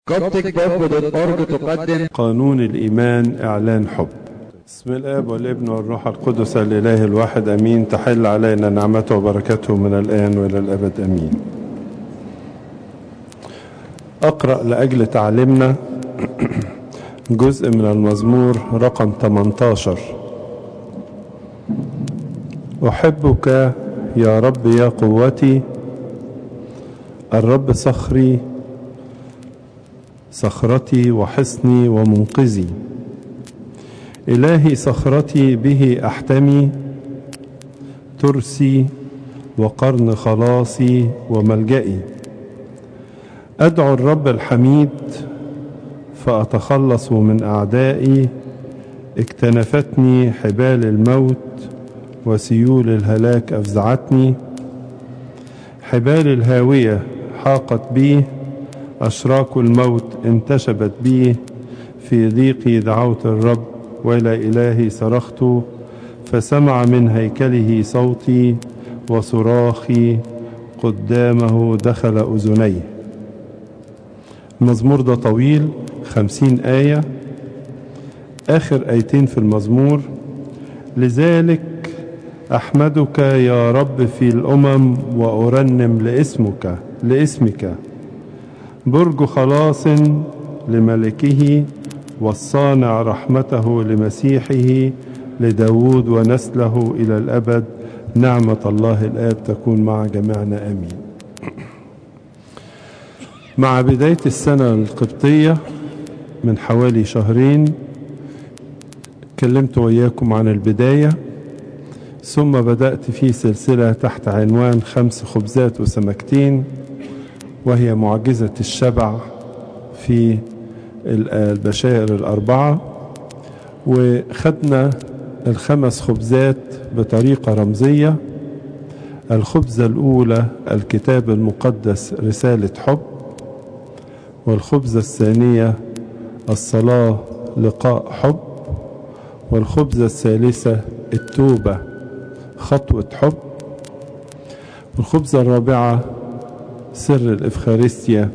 copticbook.org تقدم قانون الإيمان إعلان حب بسم الآب والابن والروح القدس الإله الواحد أمين تحل علينا نعمته وبركته من الآن وإلى الأبد أمين أقرأ لأجل تعليمنا جزء من المزمور رقم 18 أحبك يا رب يا قوتي الرب صخري صخرتي وحصني ومنقذي إلهي صخرتي به أحتمي ترسي وقرن خلاصي وملجئي أدعو الرب الحميد فأتخلص من أعدائي اكتنفتني حبال الموت وسيول الهلاك أفزعتني حبال الهاوية حاقت بي أشراك الموت انتشبت بي في ضيقي دعوت الرب وإلى إلهي صرخت فسمع من هيكله صوتي وصراخي قدامه دخل أذنيه المزمور ده طويل خمسين آية آخر آيتين في المزمور لذلك أحمدك يا رب في الأمم وأرنم لاسمك لاسمك برج خلاص لملكه والصانع رحمته لمسيحه لداود ونسله إلى الأبد نعمة الله الآب تكون مع جميعنا آمين مع بداية السنة القبطية من حوالي شهرين كلمت وياكم عن البداية ثم بدأت في سلسلة تحت عنوان خمس خبزات وسمكتين وهي معجزة الشبع في البشائر الأربعة وخدنا الخمس خبزات بطريقة رمزية الخبزة الأولى الكتاب المقدس رسالة حب والخبزة الثانية الصلاة لقاء حب والخبزة الثالثة التوبة خطوة حب والخبزة الرابعة سر الإفخارستيا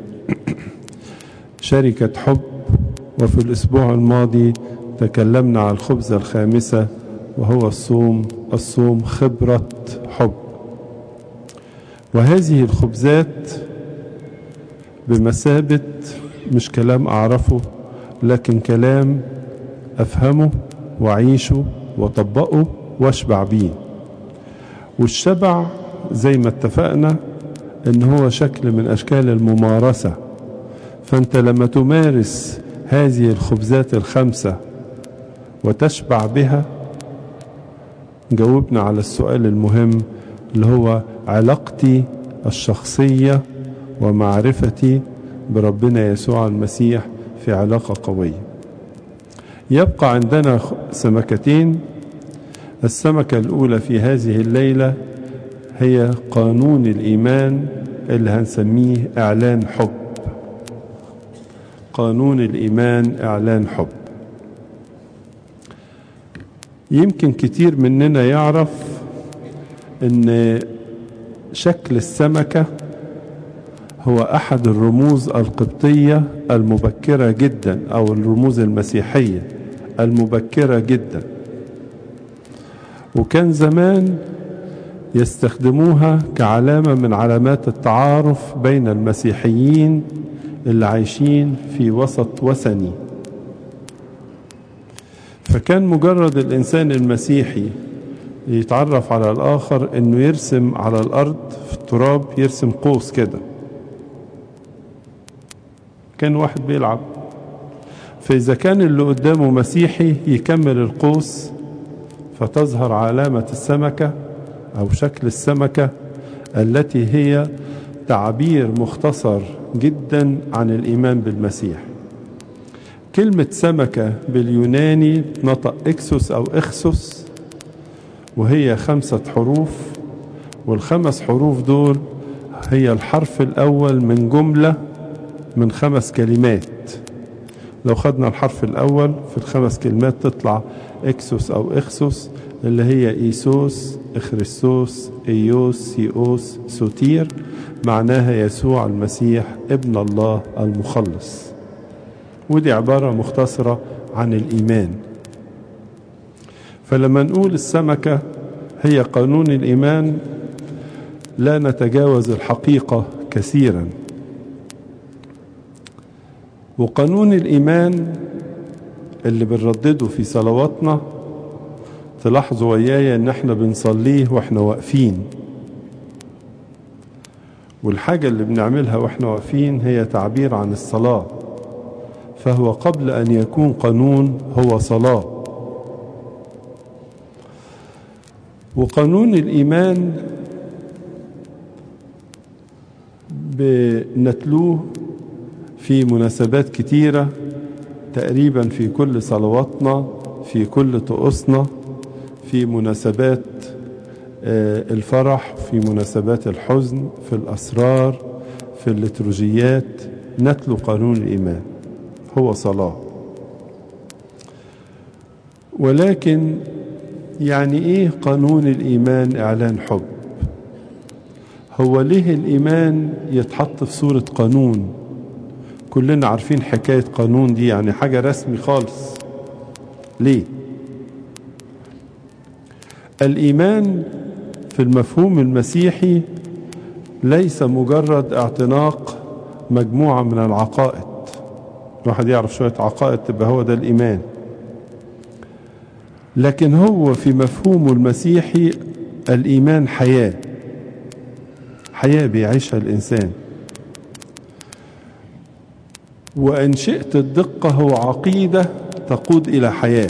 شركة حب وفي الأسبوع الماضي تكلمنا عن الخبزة الخامسة وهو الصوم الصوم خبرة حب وهذه الخبزات بمثابة مش كلام أعرفه لكن كلام أفهمه وأعيشه وطبقه واشبع بيه والشبع زي ما اتفقنا ان هو شكل من اشكال الممارسة فانت لما تمارس هذه الخبزات الخمسة وتشبع بها جاوبنا على السؤال المهم اللي هو علاقتي الشخصية ومعرفتي بربنا يسوع المسيح في علاقة قوية يبقى عندنا سمكتين السمكة الأولى في هذه الليلة هي قانون الإيمان اللي هنسميه إعلان حب قانون الإيمان إعلان حب يمكن كتير مننا يعرف ان شكل السمكة هو أحد الرموز القبطية المبكرة جدا أو الرموز المسيحية المبكرة جدا وكان زمان يستخدموها كعلامة من علامات التعارف بين المسيحيين اللي عايشين في وسط وثني فكان مجرد الإنسان المسيحي يتعرف على الآخر إنه يرسم على الأرض في التراب يرسم قوس كده كان واحد بيلعب فإذا كان اللي قدامه مسيحي يكمل القوس فتظهر علامة السمكة أو شكل السمكة التي هي تعبير مختصر جدا عن الإيمان بالمسيح كلمة سمكة باليوناني نطق إكسوس أو إخسوس وهي خمسة حروف والخمس حروف دول هي الحرف الأول من جملة من خمس كلمات لو خدنا الحرف الأول في الخمس كلمات تطلع إكسوس أو إخسوس اللي هي إيسوس إخريستوس إيوس سيوس سوتير معناها يسوع المسيح ابن الله المخلص ودي عبارة مختصرة عن الإيمان فلما نقول السمكة هي قانون الإيمان لا نتجاوز الحقيقة كثيرا وقانون الإيمان اللي بنردده في صلواتنا تلاحظوا ويايا ان احنا بنصليه واحنا واقفين والحاجة اللي بنعملها واحنا واقفين هي تعبير عن الصلاة فهو قبل ان يكون قانون هو صلاة وقانون الايمان بنتلوه في مناسبات كتيرة تقريبا في كل صلواتنا في كل طقوسنا في مناسبات الفرح في مناسبات الحزن في الأسرار في الليتروجيات نتلو قانون الإيمان هو صلاة ولكن يعني إيه قانون الإيمان إعلان حب هو ليه الإيمان يتحط في صورة قانون كلنا عارفين حكاية قانون دي يعني حاجة رسمي خالص ليه الإيمان في المفهوم المسيحي ليس مجرد اعتناق مجموعة من العقائد الواحد يعرف شوية عقائد تبقى هو ده الإيمان لكن هو في مفهومه المسيحي الإيمان حياة حياة بيعيشها الإنسان وإن شئت الدقة هو عقيدة تقود إلى حياة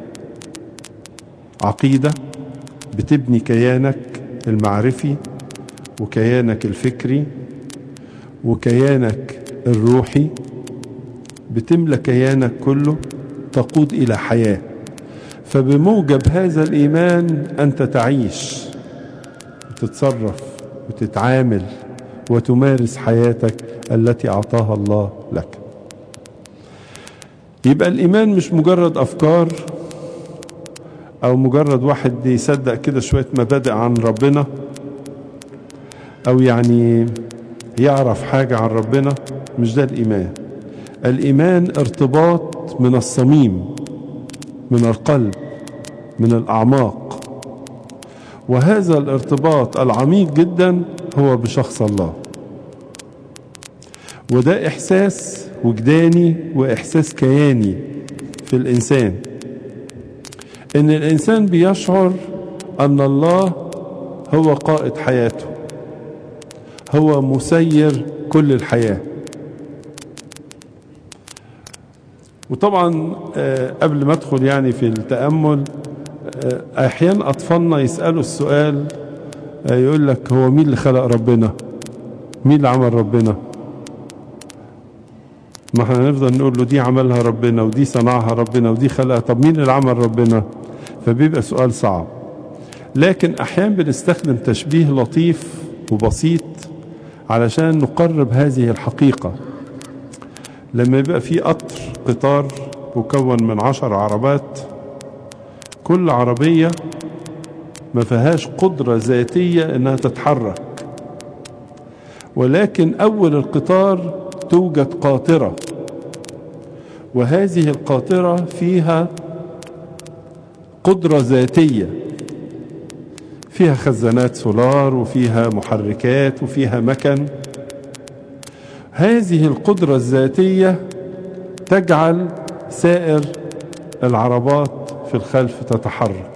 عقيدة بتبني كيانك المعرفي وكيانك الفكري وكيانك الروحي بتملى كيانك كله تقود إلى حياة فبموجب هذا الإيمان أنت تعيش وتتصرف وتتعامل وتمارس حياتك التي أعطاها الله لك يبقى الإيمان مش مجرد أفكار أو مجرد واحد يصدق كده شوية مبادئ عن ربنا أو يعني يعرف حاجة عن ربنا مش ده الإيمان الإيمان ارتباط من الصميم من القلب من الأعماق وهذا الارتباط العميق جدا هو بشخص الله وده إحساس وجداني وإحساس كياني في الإنسان إن الإنسان بيشعر أن الله هو قائد حياته هو مسير كل الحياة وطبعا قبل ما ادخل يعني في التأمل أحيانا أطفالنا يسألوا السؤال يقول لك هو مين اللي خلق ربنا مين اللي عمل ربنا ما احنا نفضل نقول له دي عملها ربنا ودي صنعها ربنا ودي خلقها طب مين اللي عمل ربنا فبيبقى سؤال صعب لكن احيانا بنستخدم تشبيه لطيف وبسيط علشان نقرب هذه الحقيقة لما يبقى في قطر قطار مكون من عشر عربات كل عربية ما فيهاش قدرة ذاتية انها تتحرك ولكن اول القطار توجد قاطرة وهذه القاطرة فيها قدرة ذاتية فيها خزانات سولار وفيها محركات وفيها مكن هذه القدرة الذاتية تجعل سائر العربات في الخلف تتحرك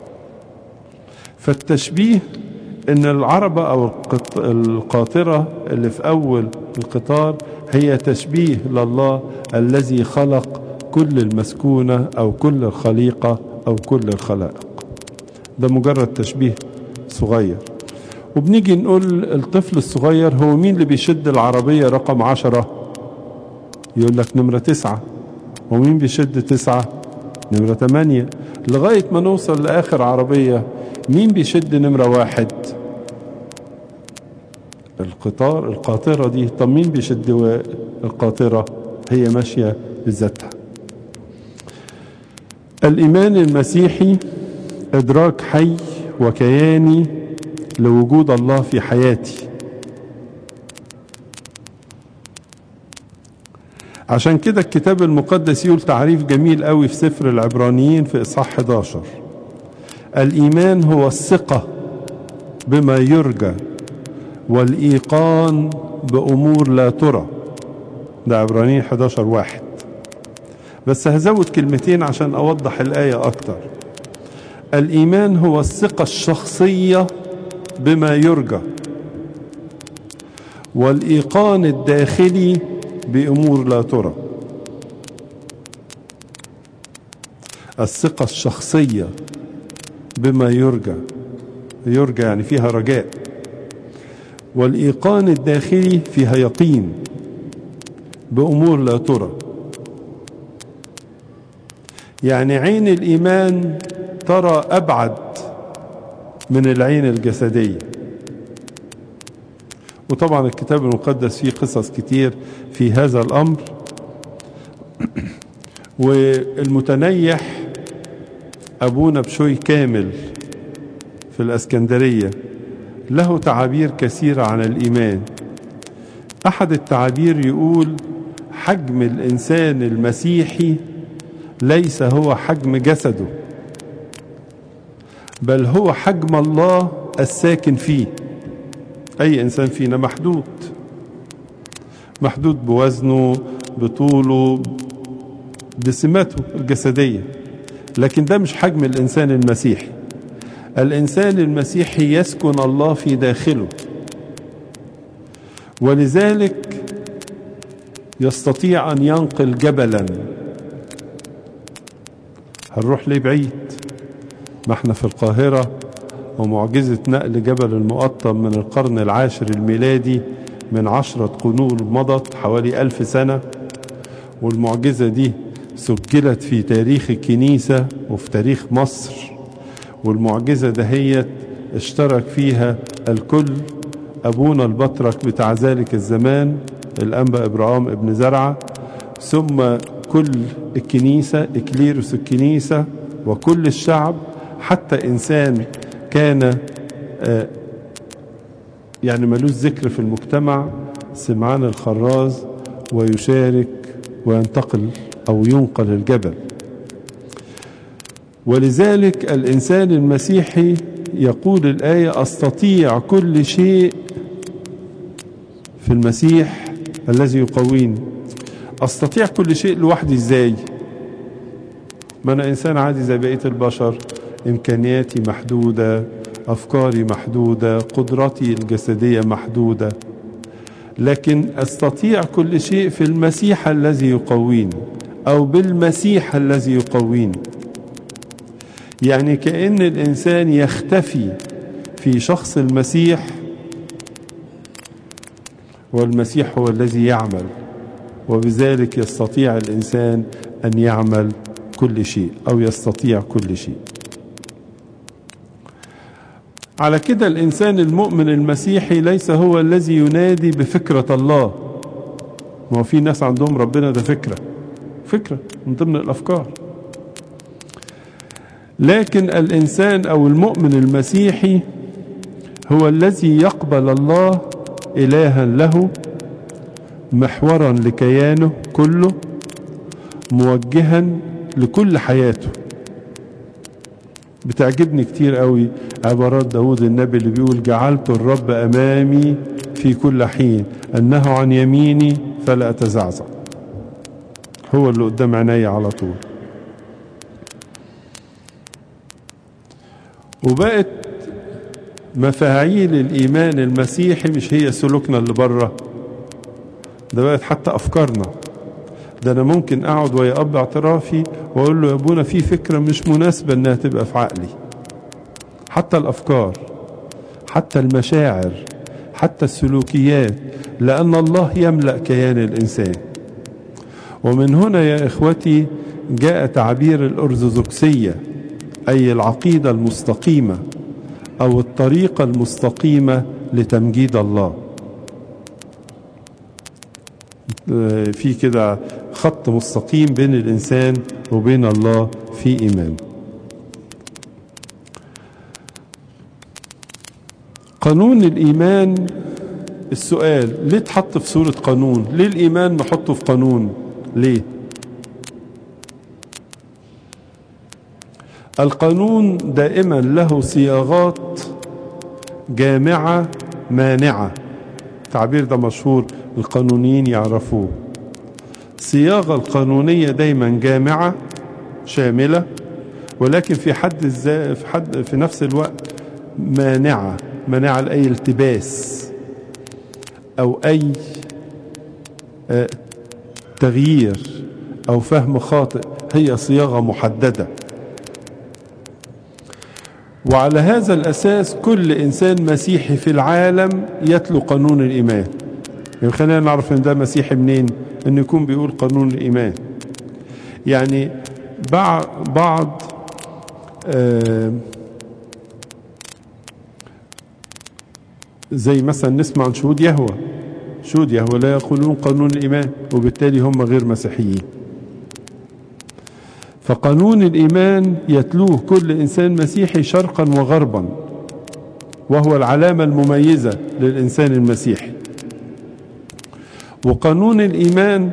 فالتشبيه ان العربة او القاطرة اللي في اول القطار هي تشبيه لله الذي خلق كل المسكونة او كل الخليقة او كل الخلائق ده مجرد تشبيه صغير وبنيجي نقول الطفل الصغير هو مين اللي بيشد العربية رقم عشرة يقول لك نمرة تسعة ومين بيشد تسعة نمرة تمانية لغاية ما نوصل لآخر عربية مين بيشد نمرة واحد القطار القاطرة دي طب مين بيشد القاطرة هي ماشية بذاتها الإيمان المسيحي إدراك حي وكياني لوجود الله في حياتي عشان كده الكتاب المقدس يقول تعريف جميل قوي في سفر العبرانيين في إصحاح 11 الإيمان هو الثقة بما يرجى والإيقان بأمور لا ترى ده عبرانيين 11 واحد بس هزود كلمتين عشان أوضح الآية أكتر الإيمان هو الثقة الشخصية بما يرجى والإيقان الداخلي بأمور لا ترى الثقة الشخصية بما يرجى يرجى يعني فيها رجاء والإيقان الداخلي فيها يقين بأمور لا ترى يعني عين الإيمان ترى أبعد من العين الجسدية وطبعا الكتاب المقدس فيه قصص كتير في هذا الأمر والمتنيح أبونا بشوي كامل في الأسكندرية له تعابير كثيرة عن الإيمان أحد التعابير يقول حجم الإنسان المسيحي ليس هو حجم جسده بل هو حجم الله الساكن فيه أي إنسان فينا محدود محدود بوزنه بطوله بسماته الجسدية لكن ده مش حجم الإنسان المسيحي الإنسان المسيحي يسكن الله في داخله ولذلك يستطيع أن ينقل جبلا هنروح ليه بعيد ما احنا في القاهرة ومعجزة نقل جبل المقطم من القرن العاشر الميلادي من عشرة قرون مضت حوالي ألف سنة والمعجزة دي سجلت في تاريخ الكنيسة وفي تاريخ مصر والمعجزة دهيت اشترك فيها الكل أبونا البطرك بتاع ذلك الزمان الأنبا إبراهام ابن زرعة ثم كل الكنيسة إكليروس الكنيسة وكل الشعب حتى إنسان كان يعني ملوش ذكر في المجتمع سمعان الخراز ويشارك وينتقل أو ينقل الجبل ولذلك الإنسان المسيحي يقول الآية أستطيع كل شيء في المسيح الذي يقويني أستطيع كل شيء لوحدي إزاي ما أنا إنسان عادي زي بقية البشر إمكانياتي محدودة أفكاري محدودة قدرتي الجسدية محدودة لكن أستطيع كل شيء في المسيح الذي يقويني أو بالمسيح الذي يقويني يعني كأن الإنسان يختفي في شخص المسيح والمسيح هو الذي يعمل وبذلك يستطيع الإنسان أن يعمل كل شيء أو يستطيع كل شيء على كده الإنسان المؤمن المسيحي ليس هو الذي ينادي بفكرة الله ما هو في ناس عندهم ربنا ده فكرة فكرة من ضمن الأفكار لكن الإنسان أو المؤمن المسيحي هو الذي يقبل الله إلها له محورا لكيانه كله موجها لكل حياته بتعجبني كتير قوي عبارات داود النبي اللي بيقول جعلت الرب أمامي في كل حين أنه عن يميني فلا أتزعزع هو اللي قدام عيني على طول وبقت مفاعيل الإيمان المسيحي مش هي سلوكنا اللي بره ده بقت حتى أفكارنا ده أنا ممكن أقعد ويا أب اعترافي وأقول له يا أبونا في فكرة مش مناسبة إنها تبقى في عقلي حتى الأفكار حتى المشاعر حتى السلوكيات لأن الله يملأ كيان الإنسان ومن هنا يا إخوتي جاء تعبير الأرثوذكسية أي العقيدة المستقيمة أو الطريقة المستقيمة لتمجيد الله في كده خط مستقيم بين الإنسان وبين الله في إيمان قانون الإيمان السؤال ليه اتحط في صورة قانون ليه الإيمان نحطه في قانون ليه القانون دائما له صياغات جامعة مانعة التعبير ده مشهور القانونيين يعرفوه الصياغة القانونية دايما جامعة شاملة ولكن في حد الزا... في حد في نفس الوقت مانعة مانعة لأي التباس أو أي آه، تغيير أو فهم خاطئ هي صياغة محددة وعلى هذا الأساس كل إنسان مسيحي في العالم يتلو قانون الإيمان يعني خلينا نعرف إن ده مسيحي منين إنه يكون بيقول قانون الإيمان يعني بع- بعض آه، زي مثلا نسمع عن شهود يهوى شهود يهوى لا يقولون قانون الإيمان وبالتالي هم غير مسيحيين فقانون الإيمان يتلوه كل إنسان مسيحي شرقا وغربا وهو العلامة المميزة للإنسان المسيحي وقانون الإيمان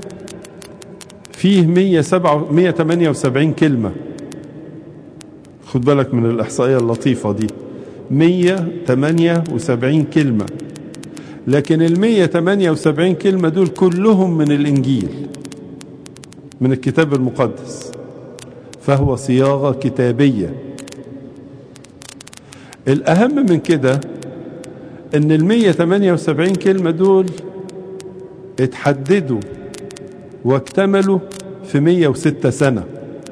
فيه 107 178 كلمة خد بالك من الإحصائية اللطيفة دي 178 كلمة لكن ال 178 كلمة دول كلهم من الإنجيل من الكتاب المقدس فهو صياغة كتابية الأهم من كده إن ال 178 كلمة دول اتحددوا واكتملوا في 106 سنة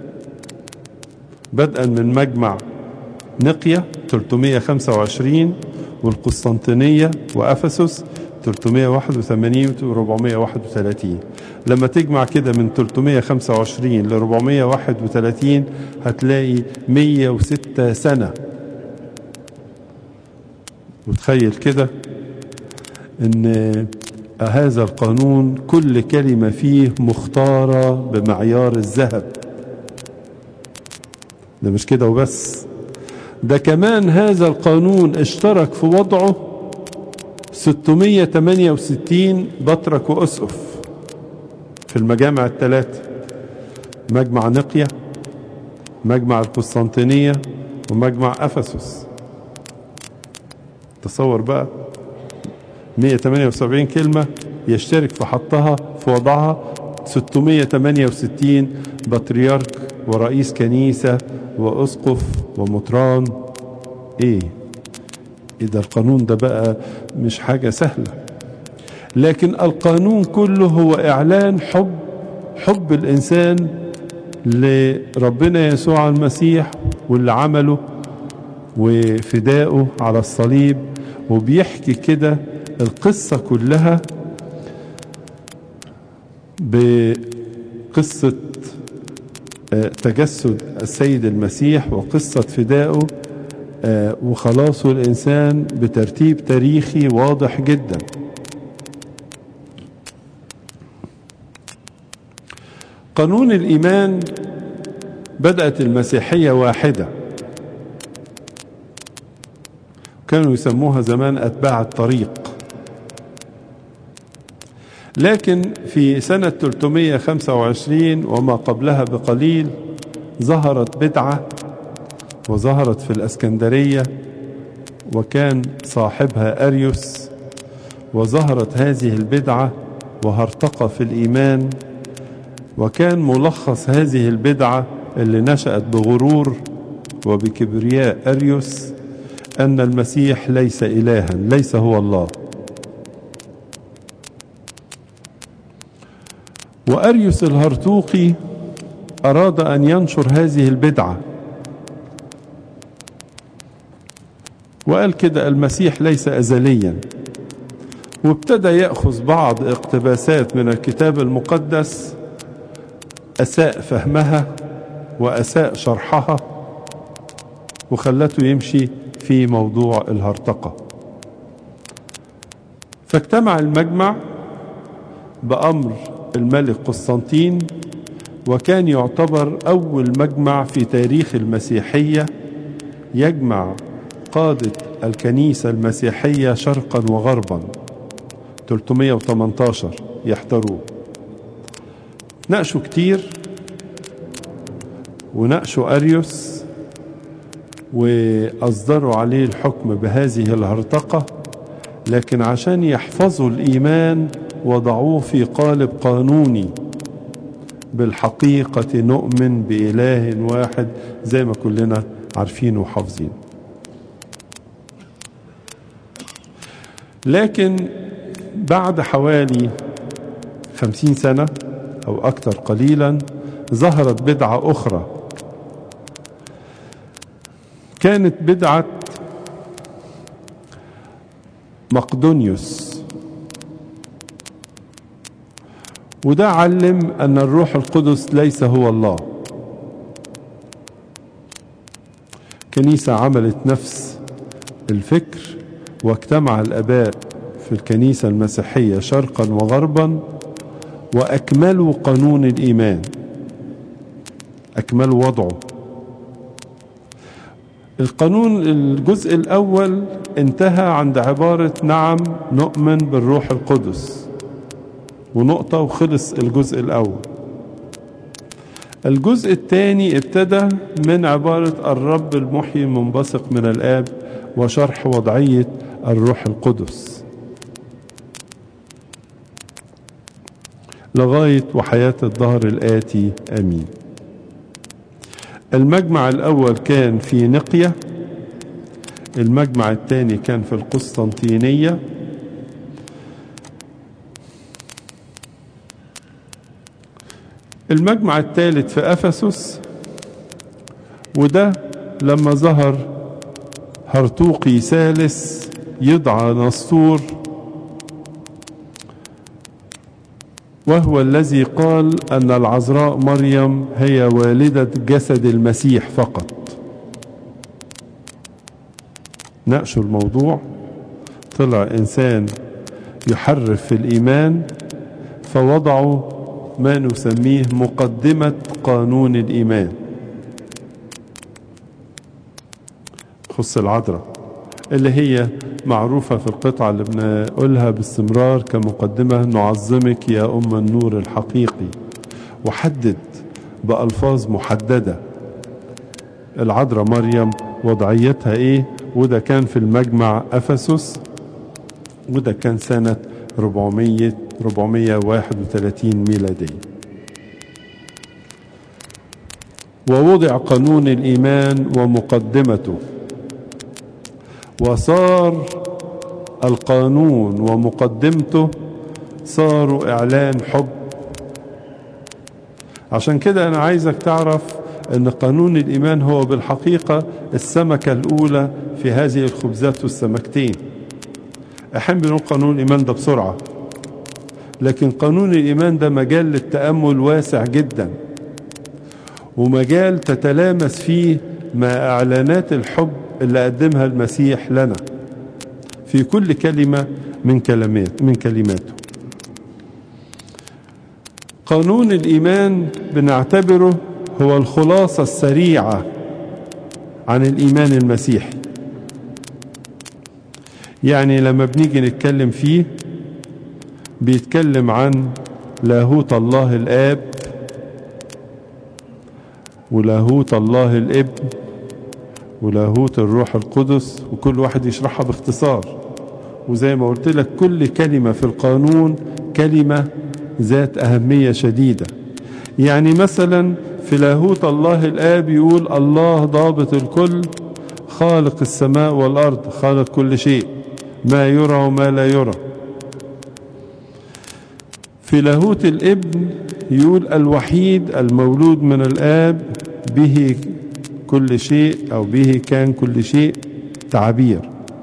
بدءا من مجمع نقية 325 والقسطنطينية وأفسس 381 و 431 لما تجمع كده من 325 ل 431 هتلاقي 106 سنة وتخيل كده ان هذا القانون كل كلمة فيه مختارة بمعيار الذهب ده مش كده وبس ده كمان هذا القانون اشترك في وضعه 668 بطرك وأسقف في المجامع الثلاثة مجمع نقية مجمع القسطنطينية ومجمع أفسس تصور بقى 178 كلمة يشترك في حطها في وضعها 668 بطريرك ورئيس كنيسة وأسقف ومطران إيه إيه ده القانون ده بقى مش حاجة سهلة لكن القانون كله هو إعلان حب حب الإنسان لربنا يسوع المسيح واللي عمله وفدائه على الصليب وبيحكي كده القصة كلها بقصة تجسد السيد المسيح وقصة فدائه وخلاصه الإنسان بترتيب تاريخي واضح جدا قانون الإيمان بدأت المسيحية واحدة كانوا يسموها زمان أتباع الطريق لكن في سنة 325 وما قبلها بقليل ظهرت بدعة وظهرت في الأسكندرية وكان صاحبها أريوس وظهرت هذه البدعة وهرتقى في الإيمان وكان ملخص هذه البدعة اللي نشأت بغرور وبكبرياء أريوس أن المسيح ليس إلها ليس هو الله وأريوس الهرطوقي أراد أن ينشر هذه البدعة وقال كده المسيح ليس أزليا وابتدى يأخذ بعض اقتباسات من الكتاب المقدس أساء فهمها وأساء شرحها وخلته يمشي في موضوع الهرطقة فاجتمع المجمع بأمر الملك قسطنطين وكان يعتبر أول مجمع في تاريخ المسيحية يجمع قادة الكنيسة المسيحية شرقا وغربا 318 يحضروه ناقشوا كتير وناقشوا أريوس وأصدروا عليه الحكم بهذه الهرطقة لكن عشان يحفظوا الإيمان وضعوه في قالب قانوني بالحقيقة نؤمن بإله واحد زي ما كلنا عارفين وحافظين لكن بعد حوالي خمسين سنة أو أكثر قليلا ظهرت بدعة أخرى كانت بدعة مقدونيوس وده علم أن الروح القدس ليس هو الله كنيسة عملت نفس الفكر واجتمع الآباء في الكنيسة المسيحية شرقا وغربا وأكملوا قانون الإيمان أكملوا وضعه القانون الجزء الأول انتهى عند عبارة نعم نؤمن بالروح القدس ونقطة وخلص الجزء الأول الجزء الثاني ابتدى من عبارة الرب المحيي المنبثق من الآب وشرح وضعية الروح القدس لغاية وحياة الظهر الآتي أمين المجمع الأول كان في نقية المجمع الثاني كان في القسطنطينية المجمع الثالث في أفسس وده لما ظهر هرطوقي ثالث يدعى نسطور وهو الذي قال أن العذراء مريم هي والدة جسد المسيح فقط ناقشوا الموضوع طلع إنسان يحرف في الإيمان فوضعوا ما نسميه مقدمة قانون الإيمان خص العذراء اللي هي معروفة في القطعة اللي بنقولها باستمرار كمقدمة نعظمك يا أم النور الحقيقي وحدد بألفاظ محددة العذراء مريم وضعيتها ايه وده كان في المجمع أفسس وده كان سنة 400 431 ميلادية ووضع قانون الإيمان ومقدمته وصار القانون ومقدمته صاروا إعلان حب عشان كده أنا عايزك تعرف أن قانون الإيمان هو بالحقيقة السمكة الأولى في هذه الخبزات والسمكتين أحيانا بنقول قانون الإيمان ده بسرعة لكن قانون الإيمان ده مجال للتأمل واسع جدا ومجال تتلامس فيه مع إعلانات الحب اللي قدمها المسيح لنا في كل كلمة من كلمات من كلماته قانون الإيمان بنعتبره هو الخلاصة السريعة عن الإيمان المسيحي يعني لما بنيجي نتكلم فيه بيتكلم عن لاهوت الله الآب ولاهوت الله الابن ولاهوت الروح القدس وكل واحد يشرحها باختصار وزي ما قلت لك كل كلمة في القانون كلمة ذات أهمية شديدة يعني مثلا في لاهوت الله الآب يقول الله ضابط الكل خالق السماء والأرض خالق كل شيء ما يرى وما لا يرى في لاهوت الابن يقول الوحيد المولود من الآب به كل شيء أو به كان كل شيء تعبير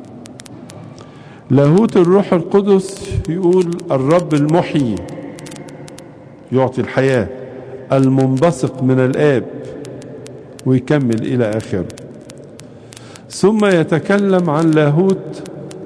لاهوت الروح القدس يقول الرب المحيي يعطي الحياة المنبثق من الآب ويكمل إلى آخره ثم يتكلم عن لاهوت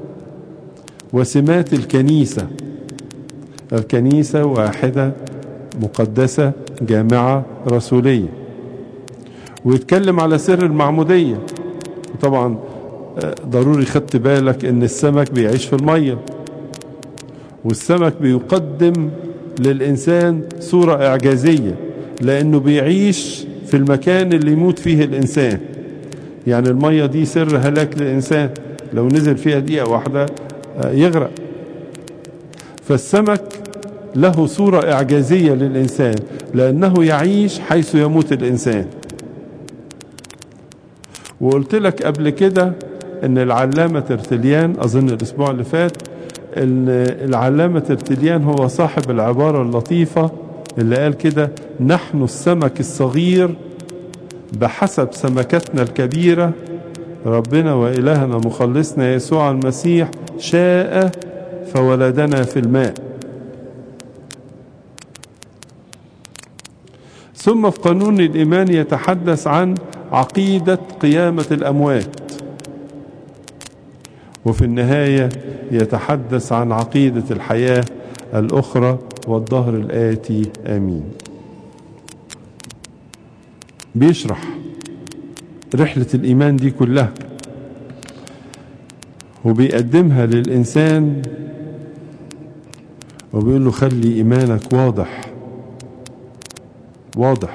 وسمات الكنيسة الكنيسة واحدة مقدسة جامعة رسولية ويتكلم على سر المعمودية وطبعا ضروري خدت بالك ان السمك بيعيش في المية والسمك بيقدم للإنسان صورة إعجازية لأنه بيعيش في المكان اللي يموت فيه الإنسان يعني المية دي سر هلاك للإنسان لو نزل فيها دقيقة واحدة يغرق فالسمك له صورة إعجازية للإنسان لأنه يعيش حيث يموت الإنسان وقلت لك قبل كده ان العلامة ترتليان اظن الاسبوع اللي فات ان العلامة ترتليان هو صاحب العبارة اللطيفة اللي قال كده نحن السمك الصغير بحسب سمكتنا الكبيرة ربنا وإلهنا مخلصنا يسوع المسيح شاء فولدنا في الماء ثم في قانون الإيمان يتحدث عن عقيدة قيامة الأموات وفي النهاية يتحدث عن عقيدة الحياة الأخرى والظهر الآتي آمين بيشرح رحلة الإيمان دي كلها وبيقدمها للإنسان وبيقول له خلي إيمانك واضح واضح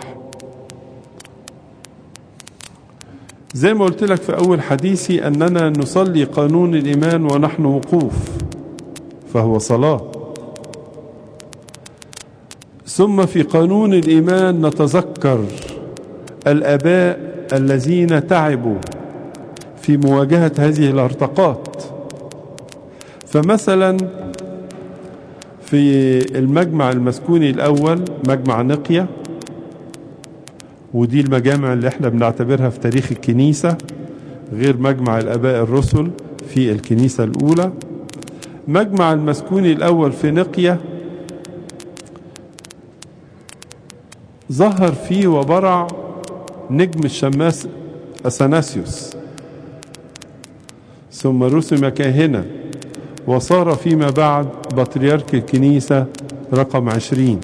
زي ما قلت لك في أول حديثي أننا نصلي قانون الإيمان ونحن وقوف فهو صلاة ثم في قانون الإيمان نتذكر الآباء الذين تعبوا في مواجهة هذه الارتقات فمثلا في المجمع المسكوني الأول مجمع نقية ودي المجامع اللي احنا بنعتبرها في تاريخ الكنيسة غير مجمع الآباء الرسل في الكنيسة الأولى مجمع المسكوني الأول في نقية ظهر فيه وبرع نجم الشماس أثناسيوس ثم رسم كاهنا وصار فيما بعد بطريرك الكنيسة رقم عشرين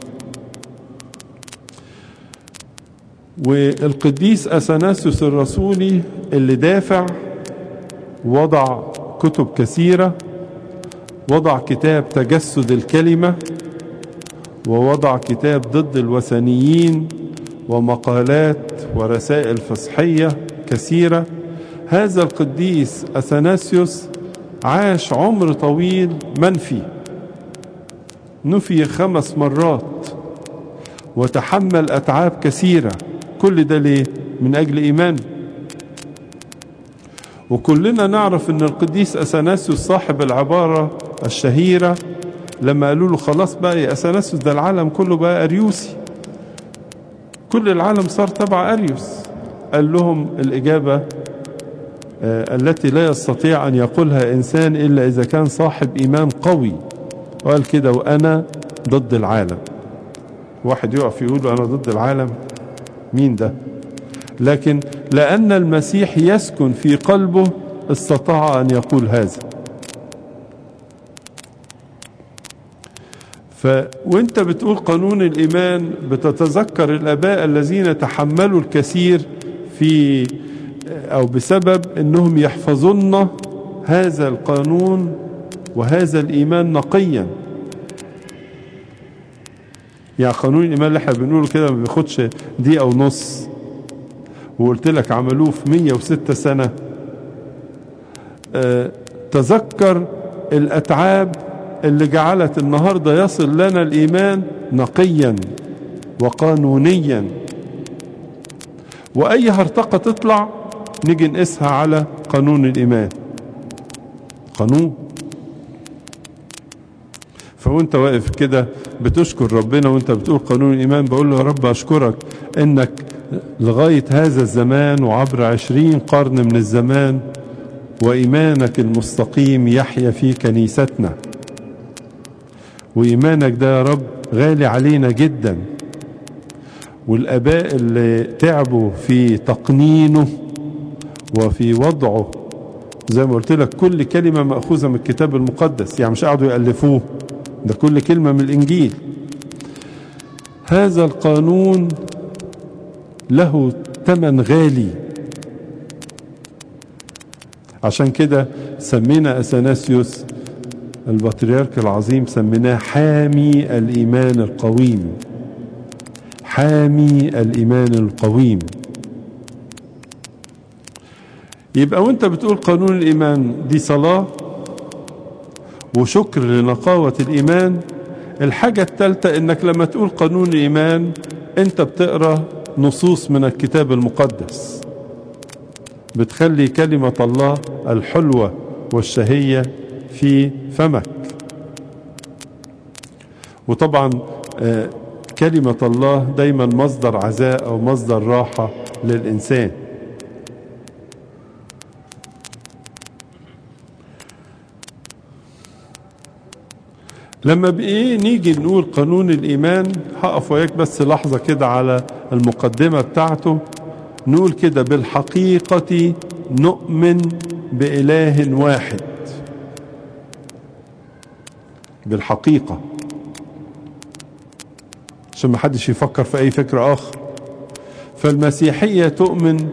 والقديس أثناسيوس الرسولي اللي دافع وضع كتب كثيرة وضع كتاب تجسد الكلمة ووضع كتاب ضد الوثنيين ومقالات ورسائل فصحية كثيرة هذا القديس أثناسيوس عاش عمر طويل منفي نفي خمس مرات وتحمل أتعاب كثيرة كل ده ليه؟ من أجل إيمان وكلنا نعرف أن القديس أثناسيوس صاحب العبارة الشهيرة لما قالوا له خلاص بقى يا أثناسيوس ده العالم كله بقى أريوسي كل العالم صار تبع أريوس قال لهم الإجابة آه التي لا يستطيع أن يقولها إنسان إلا إذا كان صاحب إيمان قوي وقال كده وأنا ضد العالم واحد يقف يقول أنا ضد العالم مين ده لكن لأن المسيح يسكن في قلبه استطاع أن يقول هذا ف وانت بتقول قانون الإيمان بتتذكر الآباء الذين تحملوا الكثير في أو بسبب أنهم يحفظون هذا القانون وهذا الإيمان نقيا يعني قانون الإيمان اللي احنا بنقوله كده ما بياخدش دقيقة ونص وقلت لك عملوه في 106 سنة اه تذكر الأتعاب اللي جعلت النهاردة يصل لنا الإيمان نقيا وقانونيا وأي هرطقة تطلع نيجي نقيسها على قانون الإيمان قانون فوانت واقف كده بتشكر ربنا وانت بتقول قانون الإيمان بقول له يا رب أشكرك انك لغاية هذا الزمان وعبر عشرين قرن من الزمان وإيمانك المستقيم يحيا في كنيستنا وإيمانك ده يا رب غالي علينا جدا والآباء اللي تعبوا في تقنينه وفي وضعه زي ما قلت لك كل كلمة مأخوذة من الكتاب المقدس يعني مش قعدوا يألفوه ده كل كلمة من الإنجيل هذا القانون له ثمن غالي عشان كده سمينا أثناسيوس البطريرك العظيم سميناه حامي الإيمان القويم حامي الإيمان القويم يبقى وانت بتقول قانون الإيمان دي صلاة وشكر لنقاوة الإيمان الحاجة الثالثة انك لما تقول قانون الإيمان انت بتقرأ نصوص من الكتاب المقدس بتخلي كلمة الله الحلوة والشهية في فمك وطبعا كلمة الله دايما مصدر عزاء أو مصدر راحة للإنسان لما بإيه نيجي نقول قانون الإيمان هقف وياك بس لحظة كده على المقدمة بتاعته نقول كده بالحقيقة نؤمن بإله واحد بالحقيقة عشان ما حدش يفكر في أي فكر آخر فالمسيحية تؤمن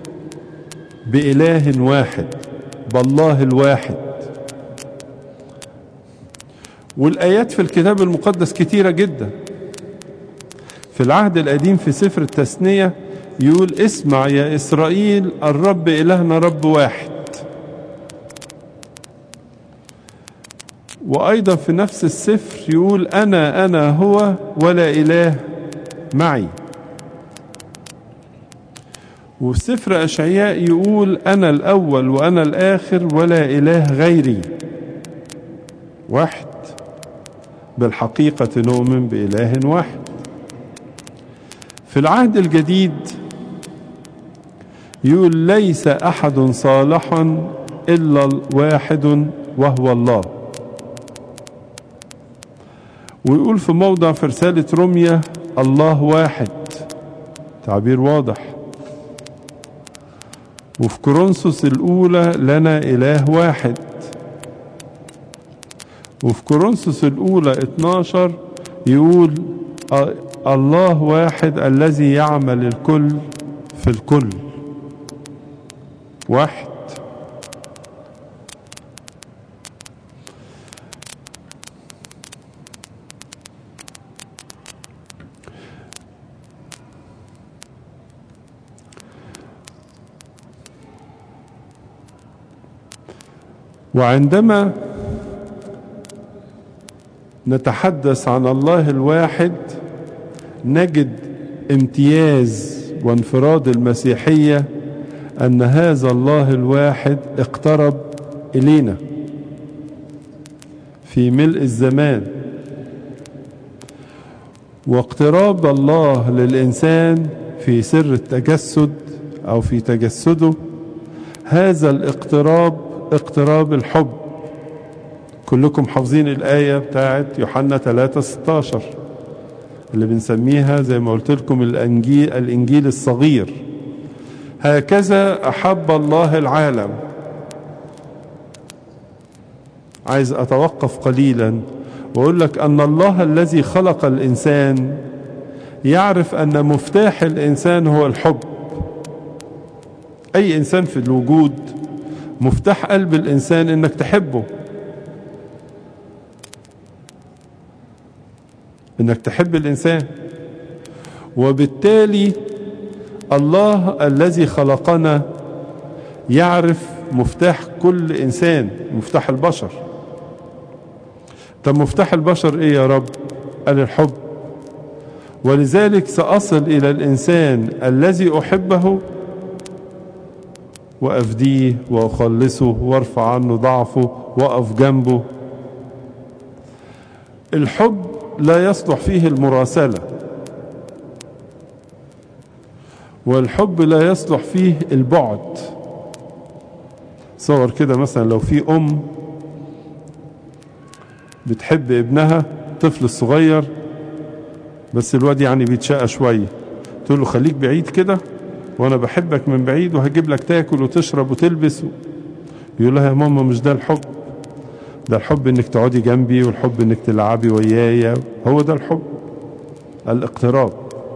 بإله واحد بالله الواحد والآيات في الكتاب المقدس كتيرة جدا في العهد القديم في سفر التثنية يقول اسمع يا إسرائيل الرب إلهنا رب واحد وأيضا في نفس السفر يقول أنا أنا هو ولا إله معي وفي سفر أشعياء يقول أنا الأول وأنا الآخر ولا إله غيري واحد بالحقيقة نؤمن بإله واحد في العهد الجديد يقول ليس أحد صالح إلا واحد وهو الله ويقول في موضع في رسالة روميا الله واحد تعبير واضح وفي كورنثوس الأولى لنا إله واحد وفي كورنثوس الأولى 12 يقول الله واحد الذي يعمل الكل في الكل واحد وعندما نتحدث عن الله الواحد نجد امتياز وانفراد المسيحية أن هذا الله الواحد اقترب إلينا في ملء الزمان واقتراب الله للإنسان في سر التجسد أو في تجسده هذا الاقتراب اقتراب الحب كلكم حافظين الآية بتاعت يوحنا 3 16 اللي بنسميها زي ما قلت لكم الأنجيل, الإنجيل الصغير هكذا أحب الله العالم عايز أتوقف قليلا وأقول لك أن الله الذي خلق الإنسان يعرف أن مفتاح الإنسان هو الحب أي إنسان في الوجود مفتاح قلب الإنسان إنك تحبه إنك تحب الإنسان وبالتالي الله الذي خلقنا يعرف مفتاح كل إنسان مفتاح البشر طب مفتاح البشر إيه يا رب قال الحب ولذلك سأصل إلى الإنسان الذي أحبه وأفديه وأخلصه وارفع عنه ضعفه وأقف جنبه الحب لا يصلح فيه المراسلة والحب لا يصلح فيه البعد صور كده مثلا لو في أم بتحب ابنها طفل الصغير بس الواد يعني بيتشقى شوية تقول له خليك بعيد كده وانا بحبك من بعيد وهجيب لك تاكل وتشرب وتلبس يقول لها يا ماما مش ده الحب ده الحب انك تقعدي جنبي والحب انك تلعبي ويايا هو ده الحب الاقتراب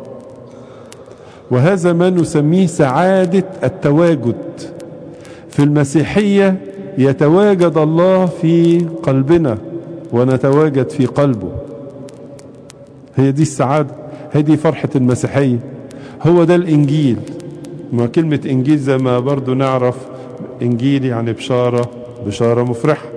وهذا ما نسميه سعادة التواجد في المسيحية يتواجد الله في قلبنا ونتواجد في قلبه هي دي السعادة هي دي فرحة المسيحية هو ده الإنجيل ما كلمة إنجيل زي ما برضو نعرف إنجيل يعني بشارة بشارة مفرحة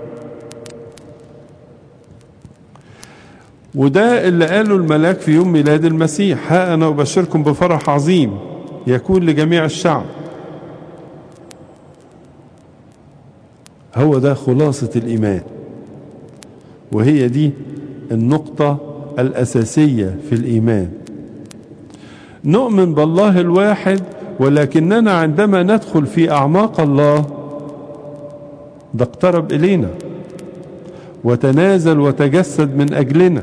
وده اللي قاله الملاك في يوم ميلاد المسيح ها أنا أبشركم بفرح عظيم يكون لجميع الشعب هو ده خلاصة الإيمان وهي دي النقطة الأساسية في الإيمان نؤمن بالله الواحد ولكننا عندما ندخل في أعماق الله ده اقترب إلينا وتنازل وتجسد من أجلنا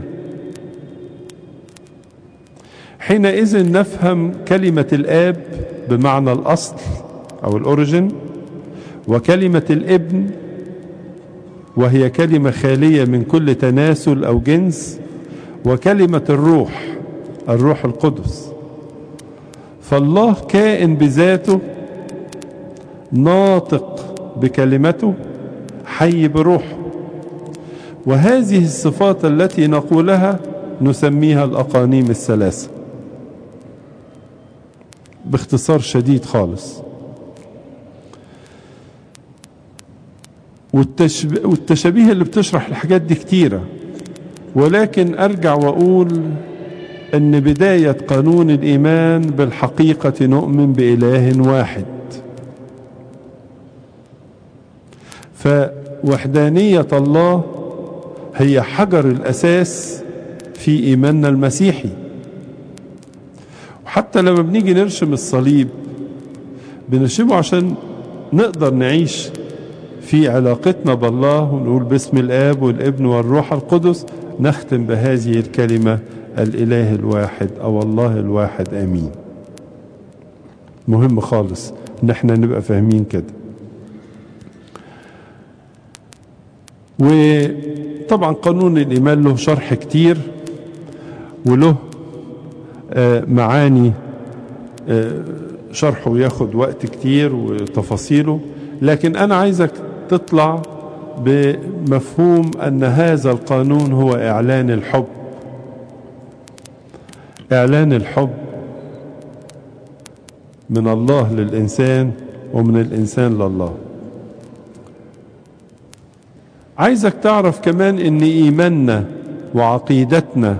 حينئذ نفهم كلمة الآب بمعنى الأصل أو الأوريجين وكلمة الابن وهي كلمة خالية من كل تناسل أو جنس وكلمة الروح الروح القدس فالله كائن بذاته ناطق بكلمته حي بروحه وهذه الصفات التي نقولها نسميها الأقانيم الثلاثة باختصار شديد خالص والتشب... والتشابيه اللي بتشرح الحاجات دي كتيرة ولكن أرجع وأقول أن بداية قانون الإيمان بالحقيقة نؤمن بإله واحد فوحدانية الله هي حجر الأساس في إيماننا المسيحي وحتى لما بنيجي نرشم الصليب بنرشمه عشان نقدر نعيش في علاقتنا بالله ونقول باسم الآب والابن والروح القدس نختم بهذه الكلمة الإله الواحد أو الله الواحد آمين مهم خالص ان احنا نبقى فاهمين كده وطبعا قانون الإيمان له شرح كتير وله معاني شرحه ياخد وقت كتير وتفاصيله لكن أنا عايزك تطلع بمفهوم أن هذا القانون هو إعلان الحب إعلان الحب من الله للإنسان ومن الإنسان لله عايزك تعرف كمان ان ايماننا وعقيدتنا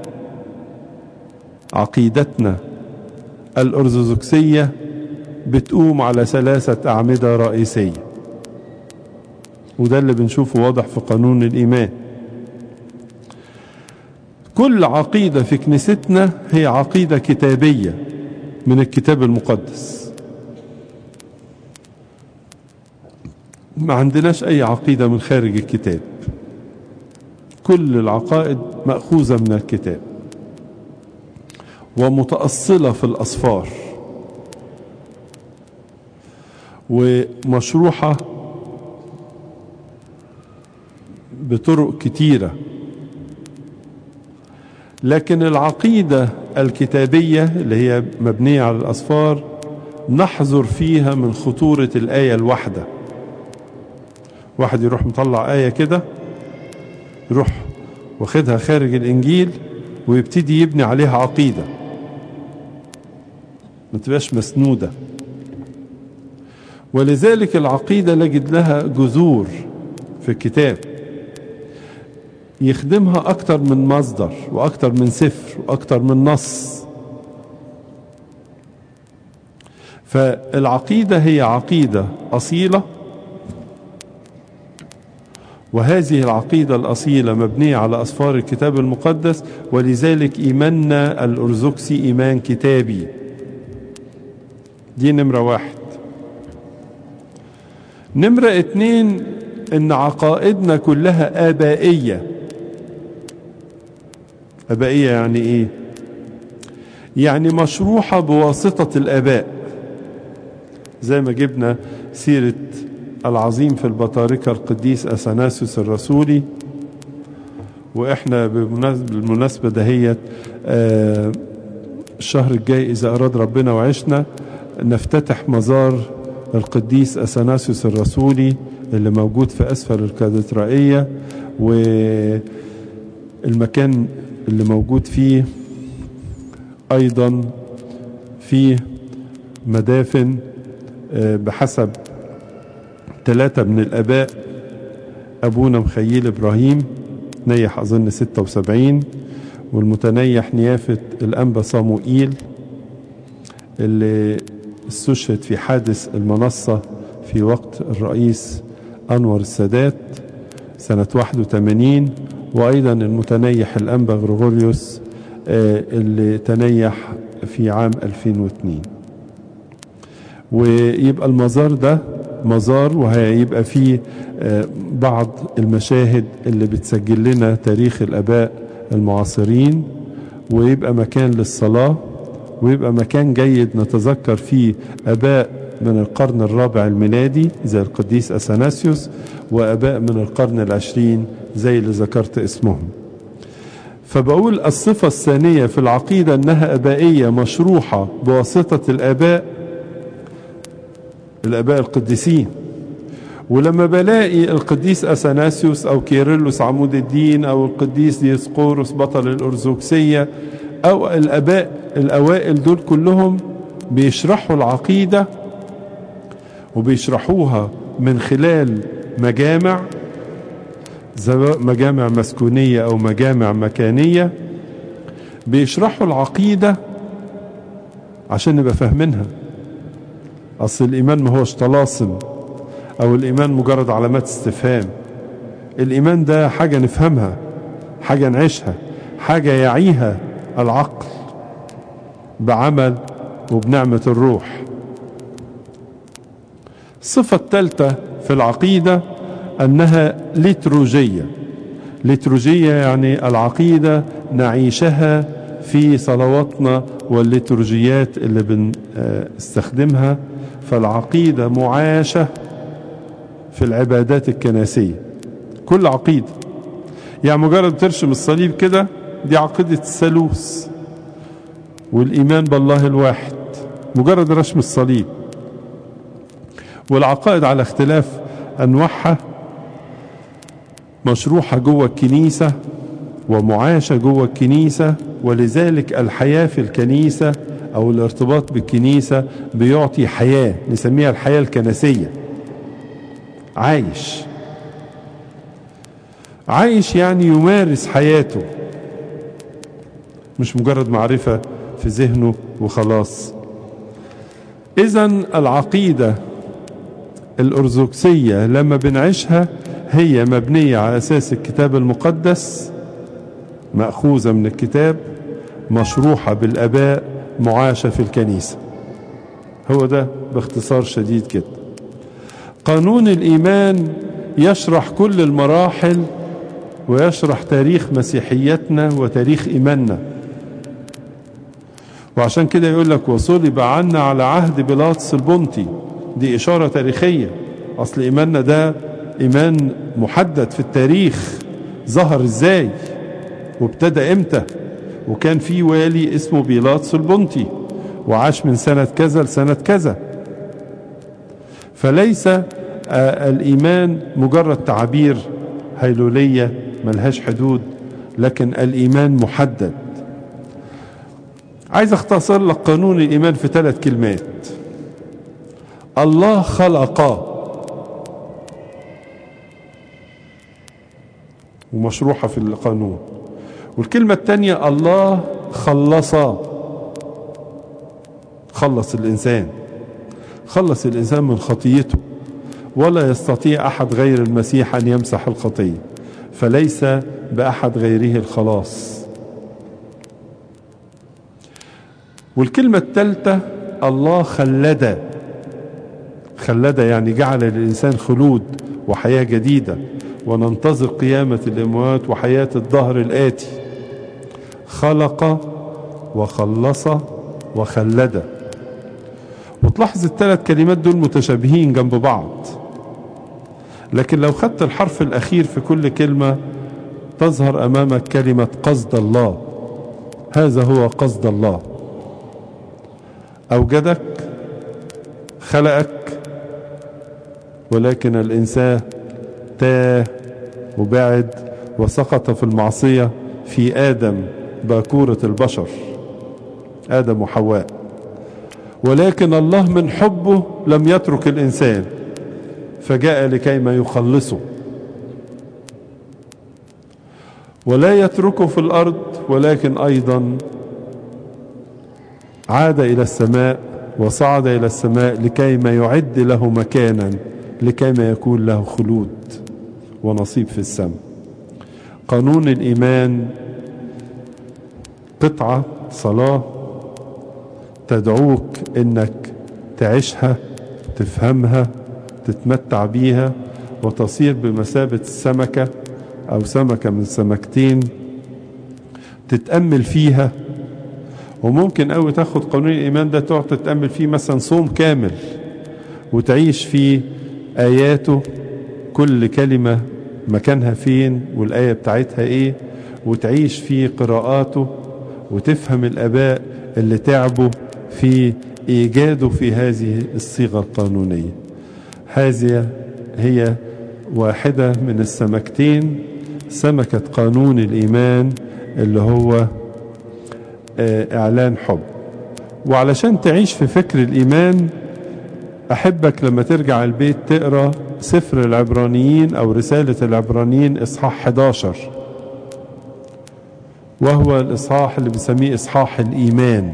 عقيدتنا الارثوذكسيه بتقوم على ثلاثه اعمده رئيسيه وده اللي بنشوفه واضح في قانون الايمان كل عقيده في كنيستنا هي عقيده كتابيه من الكتاب المقدس ما عندناش اي عقيدة من خارج الكتاب كل العقائد مأخوذة من الكتاب ومتأصلة في الأصفار ومشروحة بطرق كتيرة لكن العقيدة الكتابية اللي هي مبنية على الأصفار نحذر فيها من خطورة الآية الواحدة واحد يروح مطلع آية كده يروح واخدها خارج الإنجيل ويبتدي يبني عليها عقيدة ما تبقاش مسنودة ولذلك العقيدة نجد لها جذور في الكتاب يخدمها أكتر من مصدر وأكتر من سفر وأكتر من نص فالعقيدة هي عقيدة أصيلة وهذه العقيدة الأصيلة مبنية على أسفار الكتاب المقدس ولذلك إيماننا الأرثوذكسي إيمان كتابي دي نمرة واحد نمرة اتنين إن عقائدنا كلها آبائية آبائية يعني إيه؟ يعني مشروحة بواسطة الآباء زي ما جبنا سيرة العظيم في البطاركة القديس أثناسيوس الرسولي وإحنا بالمناسبة دهيت آه الشهر الجاي إذا أراد ربنا وعشنا نفتتح مزار القديس أثناسيوس الرسولي اللي موجود في أسفل الكاتدرائية المكان اللي موجود فيه أيضا فيه مدافن بحسب ثلاثة من الآباء أبونا مخيل إبراهيم نيح أظن 76 والمتنيح نيافة الأنبا صاموئيل اللي استشهد في حادث المنصة في وقت الرئيس أنور السادات سنة 81 وأيضا المتنيح الأنبا غريغوريوس اللي تنيح في عام 2002 ويبقى المزار ده مزار وهيبقى فيه بعض المشاهد اللي بتسجل لنا تاريخ الآباء المعاصرين ويبقى مكان للصلاة ويبقى مكان جيد نتذكر فيه آباء من القرن الرابع الميلادي زي القديس أثناسيوس وآباء من القرن العشرين زي اللي ذكرت اسمهم فبقول الصفة الثانية في العقيدة أنها أبائية مشروحة بواسطة الآباء الآباء القديسين ولما بلاقي القديس أثناسيوس أو كيرلس عمود الدين أو القديس ديسقورس بطل الأرثوذكسية أو الآباء الأوائل دول كلهم بيشرحوا العقيدة وبيشرحوها من خلال مجامع سواء مجامع مسكونية أو مجامع مكانية بيشرحوا العقيدة عشان نبقى فاهمينها أصل الإيمان ما هوش طلاسم أو الإيمان مجرد علامات استفهام الإيمان ده حاجة نفهمها حاجة نعيشها حاجة يعيها العقل بعمل وبنعمة الروح الصفة الثالثة في العقيدة أنها لتروجية لتروجية يعني العقيدة نعيشها في صلواتنا والليتورجيات اللي بنستخدمها فالعقيدة معاشة في العبادات الكنسية كل عقيدة يعني مجرد ترشم الصليب كده دي عقيدة الثالوث والإيمان بالله الواحد مجرد رشم الصليب والعقائد على اختلاف أنواعها مشروحة جوه الكنيسة ومعاشة جوه الكنيسة ولذلك الحياة في الكنيسة أو الارتباط بالكنيسة بيعطي حياة نسميها الحياة الكنسية عايش عايش يعني يمارس حياته مش مجرد معرفة في ذهنه وخلاص إذا العقيدة الأرثوذكسية لما بنعيشها هي مبنية على أساس الكتاب المقدس مأخوذة من الكتاب مشروحة بالأباء معاشة في الكنيسة هو ده باختصار شديد كده قانون الإيمان يشرح كل المراحل ويشرح تاريخ مسيحيتنا وتاريخ إيماننا وعشان كده يقول لك وصلب عنا على عهد بيلاطس البنطي دي إشارة تاريخية أصل إيماننا ده إيمان محدد في التاريخ ظهر إزاي وابتدى إمتى وكان في والي اسمه بيلاطس البنطي وعاش من سنة كذا لسنة كذا فليس الإيمان مجرد تعابير هيلولية ملهاش حدود لكن الإيمان محدد عايز اختصر لك قانون الإيمان في ثلاث كلمات الله خلق ومشروحة في القانون والكلمة الثانية الله خلص خلص الإنسان خلص الإنسان من خطيته ولا يستطيع أحد غير المسيح أن يمسح الخطية فليس بأحد غيره الخلاص والكلمة الثالثة الله خلد خلد يعني جعل للإنسان خلود وحياة جديدة وننتظر قيامة الأموات وحياة الظهر الآتي خلق وخلص وخلد وتلاحظ الثلاث كلمات دول متشابهين جنب بعض لكن لو خدت الحرف الأخير في كل كلمة تظهر أمامك كلمة قصد الله هذا هو قصد الله أوجدك خلقك ولكن الإنسان تاه وبعد وسقط في المعصية في آدم باكورة البشر آدم وحواء ولكن الله من حبه لم يترك الإنسان فجاء لكي ما يخلصه ولا يتركه في الأرض ولكن أيضا عاد إلى السماء وصعد إلى السماء لكي ما يعد له مكانا لكي ما يكون له خلود ونصيب في السماء قانون الإيمان قطعة صلاة تدعوك انك تعيشها تفهمها تتمتع بيها وتصير بمثابة السمكة او سمكة من سمكتين تتأمل فيها وممكن قوي تاخد قانون الايمان ده تقعد تتأمل فيه مثلا صوم كامل وتعيش فيه اياته كل كلمة مكانها فين والآية بتاعتها ايه وتعيش في قراءاته وتفهم الآباء اللي تعبوا في إيجاده في هذه الصيغة القانونية هذه هي واحدة من السمكتين سمكة قانون الإيمان اللي هو إعلان حب وعلشان تعيش في فكر الإيمان أحبك لما ترجع البيت تقرأ سفر العبرانيين أو رسالة العبرانيين إصحاح 11 وهو الإصحاح اللي بسميه إصحاح الإيمان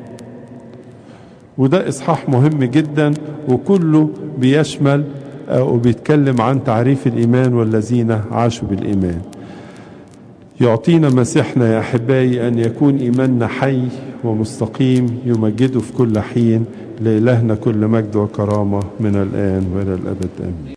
وده إصحاح مهم جدا وكله بيشمل وبيتكلم عن تعريف الإيمان والذين عاشوا بالإيمان يعطينا مسيحنا يا أحبائي أن يكون إيماننا حي ومستقيم يمجده في كل حين لإلهنا كل مجد وكرامة من الآن وإلى الأبد آمين